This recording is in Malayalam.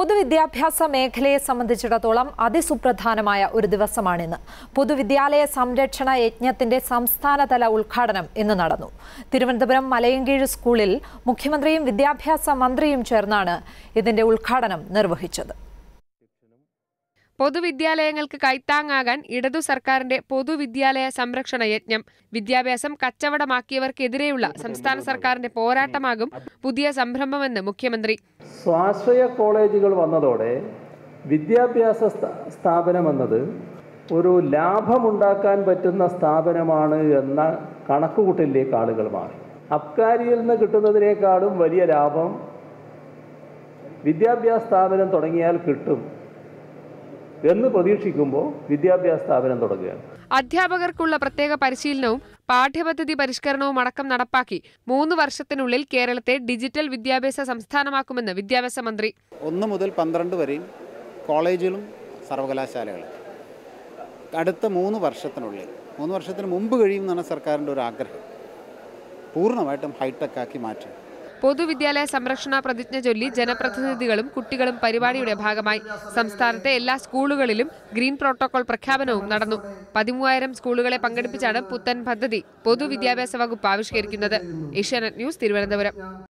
പൊതുവിദ്യാഭ്യാസ മേഖലയെ സംബന്ധിച്ചിടത്തോളം അതിസുപ്രധാനമായ ഒരു ദിവസമാണിന്ന് പൊതുവിദ്യാലയ സംരക്ഷണ യജ്ഞത്തിന്റെ സംസ്ഥാനതല ഉദ്ഘാടനം ഇന്ന് നടന്നു തിരുവനന്തപുരം മലയങ്കീഴ് സ്കൂളിൽ മുഖ്യമന്ത്രിയും വിദ്യാഭ്യാസ മന്ത്രിയും ചേർന്നാണ് ഇതിന്റെ ഉദ്ഘാടനം നിർവഹിച്ചത് പൊതുവിദ്യാലയങ്ങൾക്ക് കൈത്താങ്ങാകാൻ ഇടതു സർക്കാരിന്റെ പൊതുവിദ്യാലയ സംരക്ഷണ യജ്ഞം വിദ്യാഭ്യാസം കച്ചവടമാക്കിയവർക്കെതിരെയുള്ള സംസ്ഥാന സർക്കാരിന്റെ പോരാട്ടമാകും പുതിയ സംരംഭമെന്ന് മുഖ്യമന്ത്രി സ്വാശ്രയ കോളേജുകൾ വന്നതോടെ വിദ്യാഭ്യാസ സ്ഥാ- സ്ഥാപനം എന്നത് ഒരു ലാഭമുണ്ടാക്കാൻ പറ്റുന്ന സ്ഥാപനമാണ് എന്ന കണക്കുകൂട്ടലിലേക്ക് ആളുകൾ മാറി അബ്കാരിയിൽ നിന്ന് കിട്ടുന്നതിനേക്കാളും വലിയ ലാഭം വിദ്യാഭ്യാസ സ്ഥാപനം തുടങ്ങിയാൽ കിട്ടും എന്ന് പ്രതീക്ഷിക്കുമ്പോൾ വിദ്യാഭ്യാസ സ്ഥാപനം തുടങ്ങുകയാണ് അധ്യാപകർക്കുള്ള പ്രത്യേക പരിശീലനവും പാഠ്യപദ്ധതി പരിഷ്കരണവും അടക്കം നടപ്പാക്കി മൂന്ന് വർഷത്തിനുള്ളിൽ കേരളത്തെ ഡിജിറ്റൽ വിദ്യാഭ്യാസ സംസ്ഥാനമാക്കുമെന്ന് വിദ്യാഭ്യാസ മന്ത്രി ഒന്ന് മുതൽ പന്ത്രണ്ട് വരെയും കോളേജുകളും സർവകലാശാലകളും അടുത്ത മൂന്ന് വർഷത്തിനുള്ളിൽ മൂന്ന് വർഷത്തിന് മുമ്പ് കഴിയുമെന്നാണ് സർക്കാരിൻ്റെ ഒരു ആഗ്രഹം പൂർണ്ണമായിട്ടും ഹൈടെക് ആക്കി മാറ്റും പൊതുവിദ്യാലയ സംരക്ഷണ പ്രതിജ്ഞ ചൊല്ലി ജനപ്രതിനിധികളും കുട്ടികളും പരിപാടിയുടെ ഭാഗമായി സംസ്ഥാനത്തെ എല്ലാ സ്കൂളുകളിലും ഗ്രീൻ പ്രോട്ടോകോൾ പ്രഖ്യാപനവും നടന്നു പതിമൂവായിരം സ്കൂളുകളെ പങ്കെടുപ്പിച്ചാണ് പുത്തൻ പദ്ധതി പൊതുവിദ്യാഭ്യാസ വകുപ്പ് ആവിഷ്കരിക്കുന്നത് ഏഷ്യാനെറ്റ് ന്യൂസ് തിരുവനന്തപുരം